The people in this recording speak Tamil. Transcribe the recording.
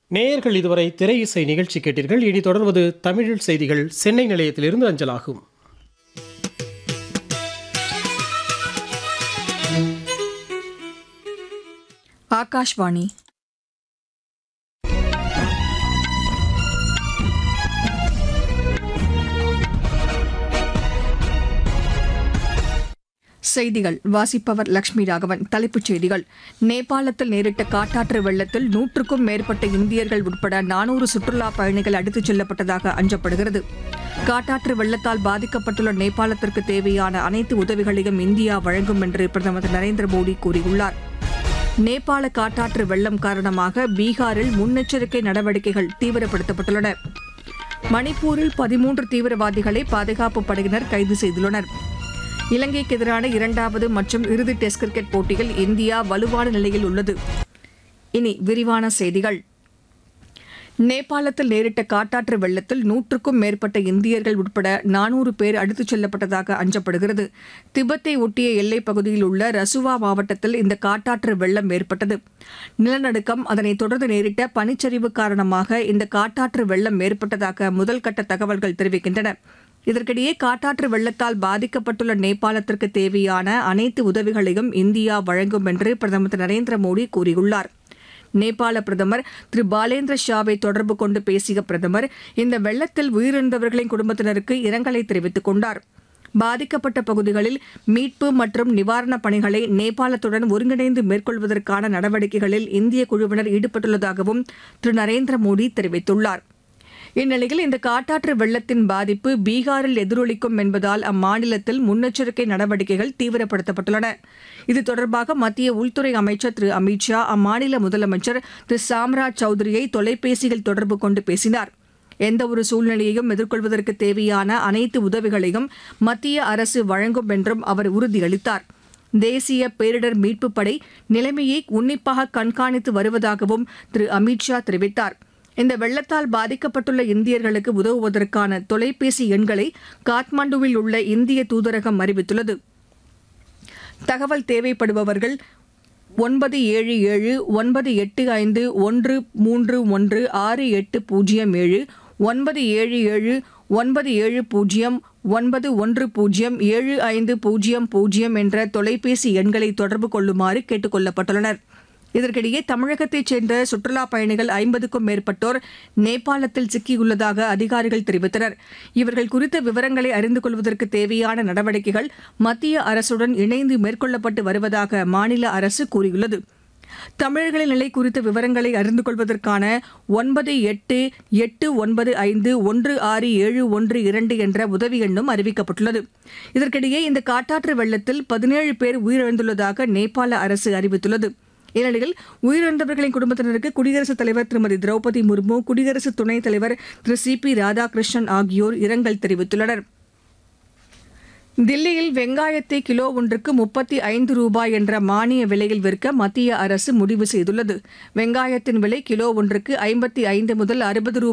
நேயர்கள் இதுவரை திரை இசை நிகழ்ச்சி கேட்டீர்கள் இனி தொடர்வது தமிழில் செய்திகள் சென்னை நிலையத்திலிருந்து அஞ்சலாகும் ஆகாஷ்வாணி செய்திகள் வாசிப்பவர் லட்சுமி ராகவன் தலைப்புச் செய்திகள் நேபாளத்தில் நேரிட்ட காட்டாற்று வெள்ளத்தில் நூற்றுக்கும் மேற்பட்ட இந்தியர்கள் உட்பட நானூறு சுற்றுலா பயணிகள் அடித்துச் செல்லப்பட்டதாக அஞ்சப்படுகிறது காட்டாற்று வெள்ளத்தால் பாதிக்கப்பட்டுள்ள நேபாளத்திற்கு தேவையான அனைத்து உதவிகளையும் இந்தியா வழங்கும் என்று பிரதமர் திரு நரேந்திர மோடி கூறியுள்ளார் நேபாள காட்டாற்று வெள்ளம் காரணமாக பீகாரில் முன்னெச்சரிக்கை நடவடிக்கைகள் தீவிரப்படுத்தப்பட்டுள்ளன மணிப்பூரில் பதிமூன்று தீவிரவாதிகளை பாதுகாப்பு படையினர் கைது செய்துள்ளனர் இலங்கைக்கு எதிரான இரண்டாவது மற்றும் இறுதி டெஸ்ட் கிரிக்கெட் போட்டியில் இந்தியா வலுவான நிலையில் உள்ளது இனி விரிவான செய்திகள் நேபாளத்தில் நேரிட்ட காட்டாற்று வெள்ளத்தில் நூற்றுக்கும் மேற்பட்ட இந்தியர்கள் உட்பட நானூறு பேர் அடித்துச் செல்லப்பட்டதாக அஞ்சப்படுகிறது திபெத்தை ஒட்டிய எல்லைப் பகுதியில் உள்ள ரசுவா மாவட்டத்தில் இந்த காட்டாற்று வெள்ளம் ஏற்பட்டது நிலநடுக்கம் அதனைத் தொடர்ந்து நேரிட்ட பனிச்சரிவு காரணமாக இந்த காட்டாற்று வெள்ளம் ஏற்பட்டதாக முதல்கட்ட தகவல்கள் தெரிவிக்கின்றன இதற்கிடையே காட்டாற்று வெள்ளத்தால் பாதிக்கப்பட்டுள்ள நேபாளத்திற்கு தேவையான அனைத்து உதவிகளையும் இந்தியா வழங்கும் என்று பிரதமர் திரு நரேந்திர மோடி கூறியுள்ளார் நேபாள பிரதமர் திரு பாலேந்திர ஷாவை தொடர்பு கொண்டு பேசிய பிரதமர் இந்த வெள்ளத்தில் உயிரிழந்தவர்களின் குடும்பத்தினருக்கு இரங்கலை தெரிவித்துக் கொண்டார் பாதிக்கப்பட்ட பகுதிகளில் மீட்பு மற்றும் நிவாரணப் பணிகளை நேபாளத்துடன் ஒருங்கிணைந்து மேற்கொள்வதற்கான நடவடிக்கைகளில் இந்திய குழுவினர் ஈடுபட்டுள்ளதாகவும் திரு நரேந்திர மோடி தெரிவித்துள்ளார் இந்நிலையில் இந்த காட்டாற்று வெள்ளத்தின் பாதிப்பு பீகாரில் எதிரொலிக்கும் என்பதால் அம்மாநிலத்தில் முன்னெச்சரிக்கை நடவடிக்கைகள் தீவிரப்படுத்தப்பட்டுள்ளன இது தொடர்பாக மத்திய உள்துறை அமைச்சர் திரு அமித் ஷா அம்மாநில முதலமைச்சர் திரு சாம்ராஜ் சௌத்ரியை தொலைபேசியில் தொடர்பு கொண்டு பேசினார் எந்தவொரு சூழ்நிலையையும் எதிர்கொள்வதற்கு தேவையான அனைத்து உதவிகளையும் மத்திய அரசு வழங்கும் என்றும் அவர் உறுதியளித்தார் தேசிய பேரிடர் மீட்புப் படை நிலைமையை உன்னிப்பாக கண்காணித்து வருவதாகவும் திரு அமித் ஷா தெரிவித்தார் இந்த வெள்ளத்தால் பாதிக்கப்பட்டுள்ள இந்தியர்களுக்கு உதவுவதற்கான தொலைபேசி எண்களை காத்மாண்டுவில் உள்ள இந்திய தூதரகம் அறிவித்துள்ளது தகவல் தேவைப்படுபவர்கள் ஒன்பது ஏழு ஏழு ஒன்பது எட்டு ஐந்து ஒன்று மூன்று ஒன்று ஆறு எட்டு பூஜ்ஜியம் ஏழு ஒன்பது ஏழு ஏழு ஒன்பது ஏழு பூஜ்ஜியம் ஒன்பது ஒன்று பூஜ்ஜியம் ஏழு ஐந்து பூஜ்ஜியம் பூஜ்ஜியம் என்ற தொலைபேசி எண்களை தொடர்பு கொள்ளுமாறு கேட்டுக் கொள்ளப்பட்டுள்ளனர் இதற்கிடையே தமிழகத்தைச் சேர்ந்த சுற்றுலா பயணிகள் ஐம்பதுக்கும் மேற்பட்டோர் நேபாளத்தில் சிக்கியுள்ளதாக அதிகாரிகள் தெரிவித்தனர் இவர்கள் குறித்த விவரங்களை அறிந்து கொள்வதற்கு தேவையான நடவடிக்கைகள் மத்திய அரசுடன் இணைந்து மேற்கொள்ளப்பட்டு வருவதாக மாநில அரசு கூறியுள்ளது தமிழர்களின் நிலை குறித்த விவரங்களை அறிந்து கொள்வதற்கான ஒன்பது எட்டு எட்டு ஒன்பது ஐந்து ஒன்று ஆறு ஏழு ஒன்று இரண்டு என்ற உதவி எண்ணும் அறிவிக்கப்பட்டுள்ளது இதற்கிடையே இந்த காட்டாற்று வெள்ளத்தில் பதினேழு பேர் உயிரிழந்துள்ளதாக நேபாள அரசு அறிவித்துள்ளது இந்நிலையில் உயிரிழந்தவர்களின் குடும்பத்தினருக்கு குடியரசுத் தலைவர் திருமதி திரௌபதி முர்மு குடியரசு துணைத் தலைவர் திரு சி பி ராதாகிருஷ்ணன் ஆகியோர் இரங்கல் தெரிவித்துள்ளனர் தில்லியில் வெங்காயத்தை கிலோ ஒன்றுக்கு முப்பத்தி ஐந்து ரூபாய் என்ற மானிய விலையில் விற்க மத்திய அரசு முடிவு செய்துள்ளது வெங்காயத்தின் விலை கிலோ ஒன்றுக்கு ஐம்பத்தி ஐந்து முதல் அறுபது ரூபாய்